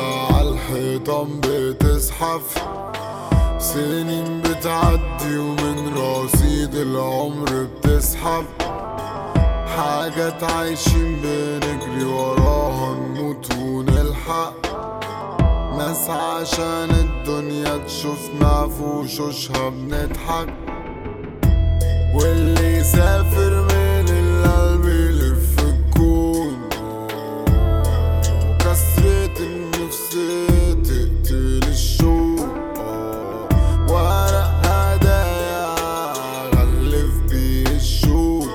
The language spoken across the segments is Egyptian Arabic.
عالحيطان بتزحف سنين بتعدي ومن رصيد العمر بتسحب حاجات عايشين بنجري وراها نموت ونلحق ناس عشان الدنيا تشوفنا في وشوشها بنضحك واللي يسافر من القلب يلف الكون كسرة النفس تقتل الشوق ورق هدايا غلف بيه الشوق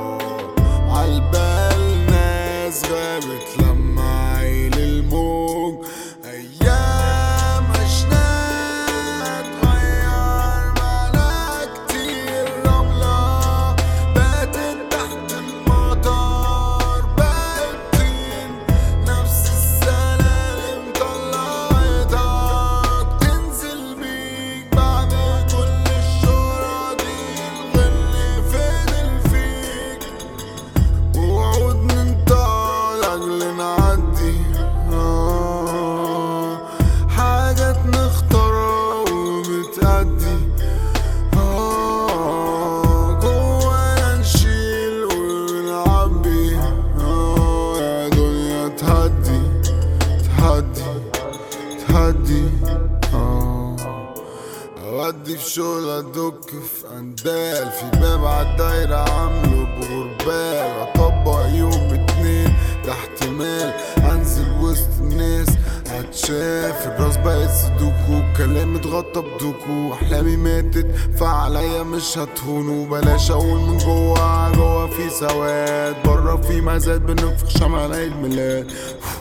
عالبال ناس غابت لما عيل الموج ايام عشناها اتغير معنا كتير رملة باتت تحت المطار بقت طين نفس السلالم طلعتك تنزل بيك بعد كل الشهرة دي الغل فضل فيك وعود ننطق لأجل نعدي آه حاجات نختارها وبتأدي آه جوانا نشيل ونعبي آه يا دنيا تهدي تهدي تهدي آه اودي في شغل ادك في اندال في باب عالدايرة عامله بغربال اطبق يوم اتنين ده احتمال انزل وسط الناس هتشاف الراس بقت سدوكو كلامي اتغطى بدوكو احلامي ماتت فعليا مش هتهون وبلاش اقول من جوا جوا في سواد بره في مزاد بنفخ شمع عيد ميلاد